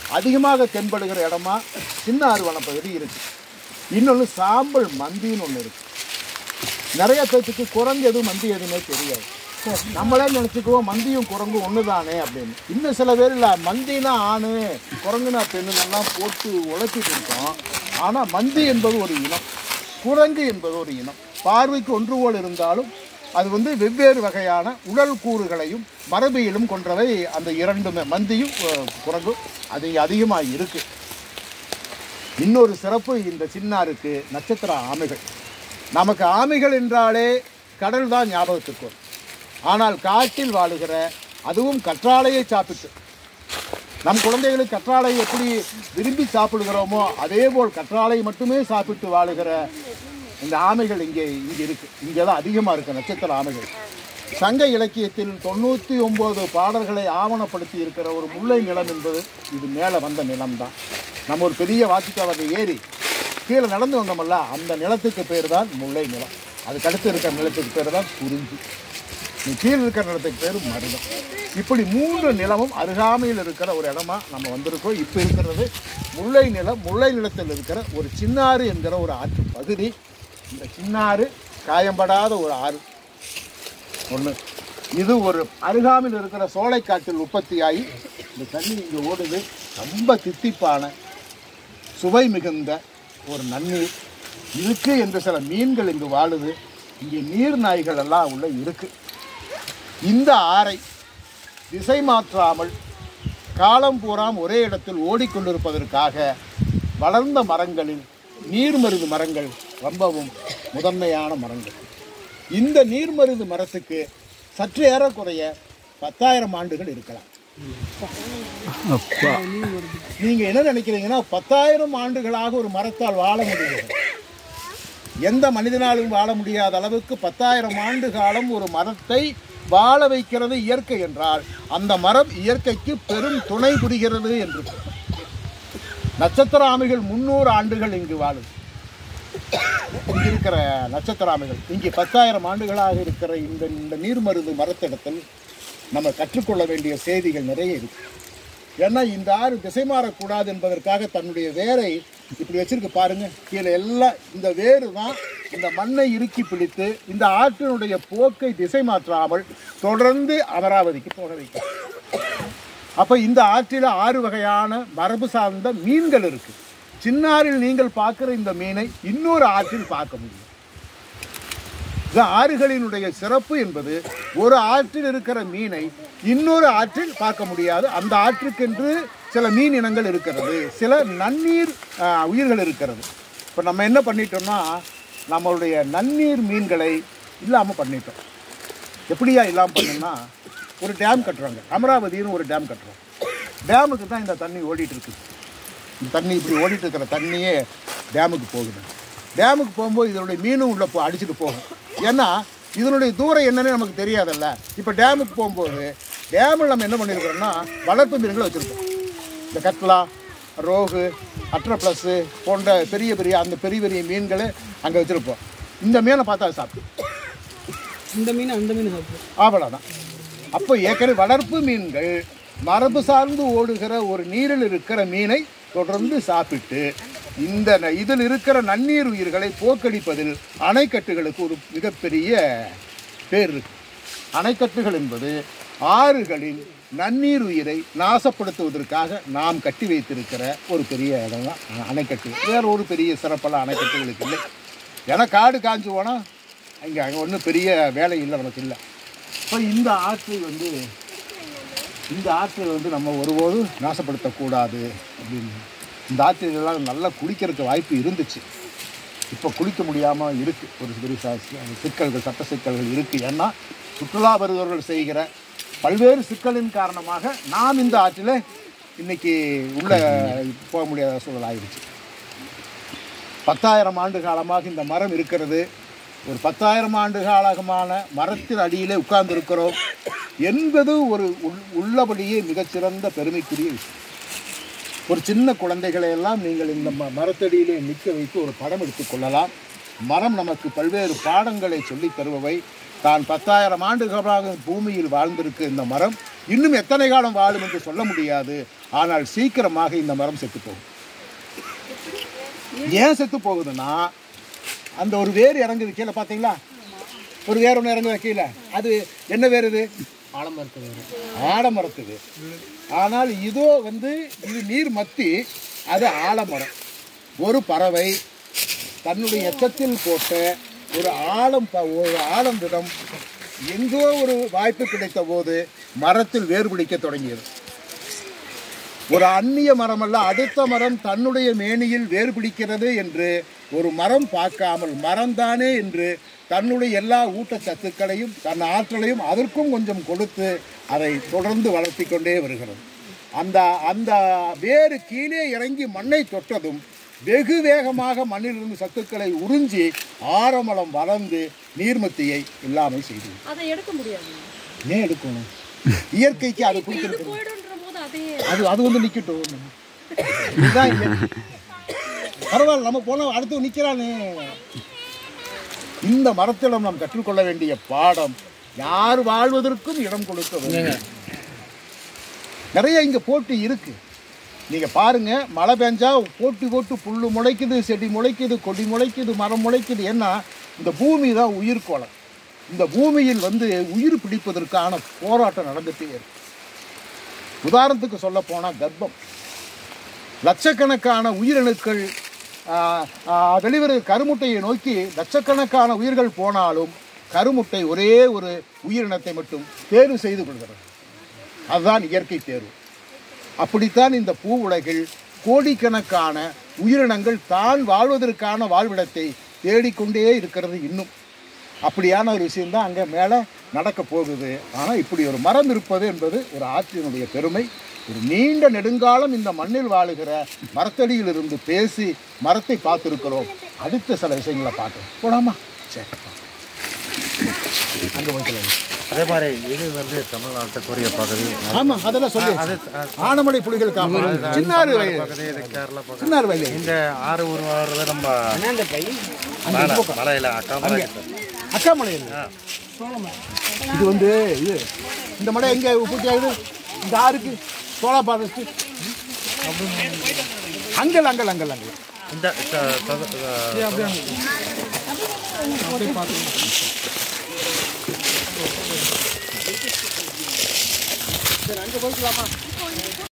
அதிகமாக தென்படுகிற இடமா சின்ன ஆறு வனப்பகுதி இருக்கு இன்னொன்று சாம்பல் மந்தின்னு ஒன்று இருக்கு நிறைய பேர்த்துக்கு குரங்கு எதுவும் மந்தி எதுவுமே தெரியாது நம்மளே நினச்சிக்குவோம் மந்தியும் குரங்கும் ஒன்று தானே அப்படின்னு இன்னும் சில பேர் இல்லை மந்தினா ஆணு குரங்குனா பெண்ணுலாம் போட்டு உழைச்சிட்டு இருக்கோம் ஆனால் மந்தி என்பது ஒரு இனம் குரங்கு என்பது ஒரு இனம் பார்வைக்கு ஒன்று போல் இருந்தாலும் அது வந்து வெவ்வேறு வகையான உடல் கூறுகளையும் மரபியலும் கொண்டவை அந்த இரண்டுமே மந்தியும் அஹ், குரங்கும் அது அதிகமாக இருக்குது இன்னொரு சிறப்பு இந்த சின்னாருக்கு நட்சத்திர ஆமைகள் நமக்கு ஆமைகள் என்றாலே கடல் தான் ஞாபகத்துக்கு வரும் ஆனால் காட்டில் வாழுகிற அதுவும் கற்றாழையை சாப்பிட்டு நம் குழந்தைகளுக்கு கற்றாழை எப்படி விரும்பி சாப்பிடுகிறோமோ அதே போல் கற்றாழை மட்டுமே சாப்பிட்டு வாழுகிற இந்த ஆமைகள் இங்கே இங்கே இருக்கு இங்கே தான் அதிகமாக இருக்கு நட்சத்திர ஆமைகள் சங்க இலக்கியத்தில் தொண்ணூற்றி ஒம்பது பாடல்களை ஆவணப்படுத்தி இருக்கிற ஒரு முல்லை நிலம் என்பது இது மேலே வந்த நிலம்தான் நம்ம ஒரு பெரிய வாத்திக்காவதை ஏறி கீழே நடந்து வந்தோமல்ல அந்த நிலத்துக்கு பேர் தான் முல்லை நிலம் அதுக்கு அடுத்து இருக்கிற நிலத்துக்கு பேர் தான் குறிஞ்சி நீ கீழே இருக்கிற நிலத்துக்கு பேர் மருதம் இப்படி மூன்று நிலமும் அருகாமையில் இருக்கிற ஒரு இடமா நம்ம வந்திருக்கோம் இப்போ இருக்கிறது முல்லை நிலம் முல்லை நிலத்தில் இருக்கிற ஒரு சின்னாறு என்கிற ஒரு ஆற்று பகுதி இந்த சின்னாறு காயம்படாத ஒரு ஆறு ஒன்று இது ஒரு அருகாமையில் இருக்கிற சோலைக்காட்டில் உற்பத்தியாகி இந்த தண்ணி இங்கே ஓடுது ரொம்ப தித்திப்பான சுவை மிகுந்த ஒரு நன்னீர் இருக்கு என்று சில மீன்கள் இங்கு வாழுது இங்கே நீர் நாய்கள் எல்லாம் உள்ள இருக்கு இந்த ஆறை திசை மாற்றாமல் காலம் பூராம் ஒரே இடத்தில் ஓடிக்கொண்டிருப்பதற்காக வளர்ந்த மரங்களில் நீர்மருது மரங்கள் ரொம்பவும் முதன்மையான மரங்கள் இந்த நீர்மருது மரத்துக்கு சற்று ஏறக்குறைய பத்தாயிரம் ஆண்டுகள் இருக்கலாம் அப்பா நீங்க என்ன நினைக்கிறீங்கன்னா பத்தாயிரம் ஆண்டுகளாக ஒரு மரத்தால் வாழ முடியும் எந்த மனிதனாலும் வாழ முடியாத அளவுக்கு பத்தாயிரம் ஆண்டு காலம் ஒரு மரத்தை வாழ வைக்கிறது இயற்கை என்றால் அந்த மரம் இயற்கைக்கு பெரும் துணை புரிகிறது என்று பொருள். நட்சத்திர ஆமைகள் முன்னூறு ஆண்டுகள் இங்கு வாழும் இங்க இருக்கிற நட்சத்திர ஆமைகள் இங்கே பத்தாயிரம் ஆண்டுகளாக இருக்கிற இந்த இந்த நீர்மருது மரத்திடத்தில் நம்ம கற்றுக்கொள்ள வேண்டிய செய்திகள் நிறைய இருக்கு ஏன்னா இந்த ஆறு திசை மாறக்கூடாது என்பதற்காக தன்னுடைய வேரை இப்படி வச்சிருக்கு பாருங்க கீழே எல்லாம் இந்த வேறு தான் இந்த மண்ணை இறுக்கி பிடித்து இந்த ஆற்றினுடைய போக்கை திசை மாற்றாமல் தொடர்ந்து அமராவதிக்கு போக வைக்கும் அப்ப இந்த ஆற்றில் ஆறு வகையான மரபு சார்ந்த மீன்கள் இருக்கு சின்னாறில் நீங்கள் பார்க்குற இந்த மீனை இன்னொரு ஆற்றில் பார்க்க முடியும் இது ஆறுகளினுடைய சிறப்பு என்பது ஒரு ஆற்றில் இருக்கிற மீனை இன்னொரு ஆற்றில் பார்க்க முடியாது அந்த ஆற்றுக்கென்று சில மீன் இனங்கள் இருக்கிறது சில நன்னீர் ஆஹ், உயிர்கள் இருக்கிறது இப்போ நம்ம என்ன பண்ணிட்டோம்னா நம்மளுடைய நன்னீர் மீன்களை இல்லாமல் பண்ணிட்டோம் எப்படியா இல்லாமல் பண்ணோம்னா ஒரு டேம் கட்டுறாங்க அமராவதின்னு ஒரு டேம் கட்டுறோம் டேமுக்கு தான் இந்த தண்ணி ஓடிட்டு இருக்குது இந்த தண்ணி இப்படி ஓடிட்டு இருக்கிற தண்ணியே டேமுக்கு போகுது டேமுக்கு போகும்போது இதனுடைய மீனும் உள்ள போ அடிச்சுட்டு போகும் ஏன்னா இதனுடைய தூரம் என்னன்னு நமக்கு தெரியாதல்ல இப்போ டேமுக்கு போகும்போது டேமில் நம்ம என்ன பண்ணியிருக்கிறோம்னா வளர்ப்பு மீன்களை வச்சுருக்கோம் இந்த கட்லா ரோகு அட்ரப்ளஸ்ஸு போன்ற பெரிய பெரிய அந்த பெரிய பெரிய மீன்களை அங்கே வச்சுருப்போம் இந்த மீனை பார்த்தா அது சாப்பிடும் இந்த மீன் அந்த மீன் சாப்பிடும் அவ்வளோதான் அப்போ ஏற்கனவே வளர்ப்பு மீன்கள் மரபு சார்ந்து ஓடுகிற ஒரு நீரில் இருக்கிற மீனை தொடர்ந்து சாப்பிட்டு இந்த ந- இதில் இருக்கிற நன்னீர் உயிர்களை போக்கடிப்பதில் அணைக்கட்டுகளுக்கு ஒரு மிகப்பெரிய பேர் இருக்கு அணைக்கட்டுகள் என்பது ஆறுகளில் நன்னீர் உயிரை நாசப்படுத்துவதற்காக நாம் கட்டி வைத்திருக்கிற ஒரு பெரிய இடம் தான் அ- அணைக்கட்டு வேற ஒரு பெரிய சிறப்பெல்லாம் அணைக்கட்டுகளுக்கு இல்லை ஏன்னா காடு காஞ்சு போனால் அங்கே அங்கே ஒன்றும் பெரிய வேலை இல்லை நமக்கு இல்லை இப்போ இந்த ஆற்றை வந்து இந்த ஆற்றை வந்து நம்ம ஒருபோதும் நாசப்படுத்தக்கூடாது அப்படின்னு இந்த ஆற்றிலெல்லாம் நல்லா குளிக்கிறதுக்கு வாய்ப்பு இருந்துச்சு இப்போ குளிக்க முடியாமல் இருக்குது ஒரு பெரிய ச- சிக்கல்கள் சட்ட சிக்கல்கள் இருக்குது ஏன்னா சுற்றுலா வருபவர்கள் செய்கிற பல்வேறு சிக்கலின் காரணமாக நாம் இந்த ஆற்றில் இன்னைக்கு உள்ள போக முடியாத சூழல் ஆயிடுச்சு பத்தாயிரம் ஆண்டு காலமாக இந்த மரம் இருக்கிறது ஒரு பத்தாயிரம் ஆண்டு காலமான மரத்தின் அடியிலே உட்கார்ந்து இருக்கிறோம் என்பது ஒரு உள்- உள்ளபடியே மிகச்சிறந்த பெருமைக்குரிய விஷயம் ஒரு சின்ன குழந்தைகளை எல்லாம் நீங்கள் இந்த ம மரத்தடியிலே நிற்க வைத்து ஒரு படம் எடுத்துக் கொள்ளலாம் மரம் நமக்கு பல்வேறு பாடங்களை சொல்லித் தருபவை தான் பத்தாயிரம் ஆண்டுகளாக பூமியில் வாழ்ந்திருக்கு இந்த மரம் இன்னும் எத்தனை காலம் வாழும் என்று சொல்ல முடியாது ஆனால் சீக்கிரமாக இந்த மரம் செத்து போகும் ஏன் செத்து போகுதுன்னா அந்த ஒரு வேர் இறங்குது கீழே பார்த்தீங்களா ஒரு வேர் ஒன்று இறங்குது கீழே அது என்ன வேர் இது ஆலமரத்து வேறு ஆலமரத்துது ஆனால் இதோ வந்து இது நீர் மத்தி அது ஆலமரம் ஒரு பறவை தன்னுடைய எச்சத்தில் போட்ட ஒரு ஆழம் ப- ஒரு ஆழம் விடம் எங்கோ ஒரு வாய்ப்பு கிடைத்த போது மரத்தில் வேர் பிடிக்க தொடங்கியது ஒரு அந்நிய மரம் அல்ல அடுத்த மரம் தன்னுடைய மேனியில் வேர் பிடிக்கிறது என்று ஒரு மரம் பார்க்காமல் மரம்தானே என்று தன்னுடைய எல்லா ஊட்டச்சத்துக்களையும் தன் ஆற்றலையும் அதற்கும் கொஞ்சம் கொடுத்து அதை தொடர்ந்து வளர்த்தி கொண்டே வருகிறது அந்த அந்த வேறு கீழே இறங்கி மண்ணை தொட்டதும் வெகு வேகமாக மண்ணிலிருந்து சத்துக்களை உறிஞ்சி ஆரமலம் வளர்ந்து நீர்மத்தியை இல்லாமல் செய்து அதை எடுக்க முடியாது ஏன் எடுக்கணும் இயற்கைக்கு அது கொடுத்துருக்கு போயிடுன்ற போது அதையே அது அது வந்து நிக்கட்டும் இதுதான் இங்க. பரவாயில்ல நம்ம போன அடுத்து நிக்கிறானே இந்த மரத்திடம் நாம் கற்றுக்கொள்ள வேண்டிய பாடம் யார் வாழ்வதற்கும் இடம் கொடுக்க வேண்டும் நிறைய இங்க போட்டி இருக்கு நீங்க பாருங்க மழை பெஞ்சா போட்டி போட்டு புல்லு முளைக்குது செடி முளைக்குது கொடி முளைக்குது மரம் முளைக்குது ஏன்னா இந்த பூமி தான் உயிர்கோளம் இந்த பூமியில் வந்து உயிர் பிடிப்பதற்கான போராட்டம் நடந்துட்டே இருக்கு உதாரணத்துக்கு சொல்ல போனால் கர்ப்பம் லட்சக்கணக்கான உயிரணுக்கள் ஆ, ஆ, வெளிவரு கருமுட்டையை நோக்கி லட்சக்கணக்கான உயிர்கள் போனாலும் கருமுட்டை ஒரே ஒரு உயிரினத்தை மட்டும் தேர்வு செய்து கொள்கிறது அதுதான் இயற்கை தேர்வு அப்படித்தான் இந்த பூ உலகில் கோடிக்கணக்கான உயிரினங்கள் தான் வாழ்வதற்கான வாழ்விடத்தை தேடிக்கொண்டே இருக்கிறது இன்னும் அப்படியான ஒரு விஷயம்தான் அங்கே மேலே நடக்க போகுது ஆனால் இப்படி ஒரு மரம் இருப்பது என்பது ஒரு ஆற்றினுடைய பெருமை ஒரு நீண்ட நெடுங்காலம் இந்த மண்ணில் வாழுகிற மரத்தடியில் இருந்து பேசி மரத்தை பார்த்துருக்கிறோம் அடுத்த சில விஷயங்களை பார்க்கணும் போடாமா சரி அங்கே போய்க்கலாம் அதே மாதிரி இது வந்து தமிழ்நாட்டுக்குரிய பகுதி ஆமா அதெல்லாம் சொல்லி ஆனமலை புலிகள் காப்பகம் சின்னாறு வயல் பகுதி இது கேரளா பகுதி சின்னாறு வயல் இந்த ஆறு உருவாகிறது நம்ம அந்த பை மலை மலையில் அக்காமலை அக்காமலை இது வந்து இது இந்த மடை எங்க பூர்த்தி ஆகுது இந்த ஆறுக்கு Chola forest uncle uncle uncle uncle இந்த த- த- அங்க போய்க்கலாமா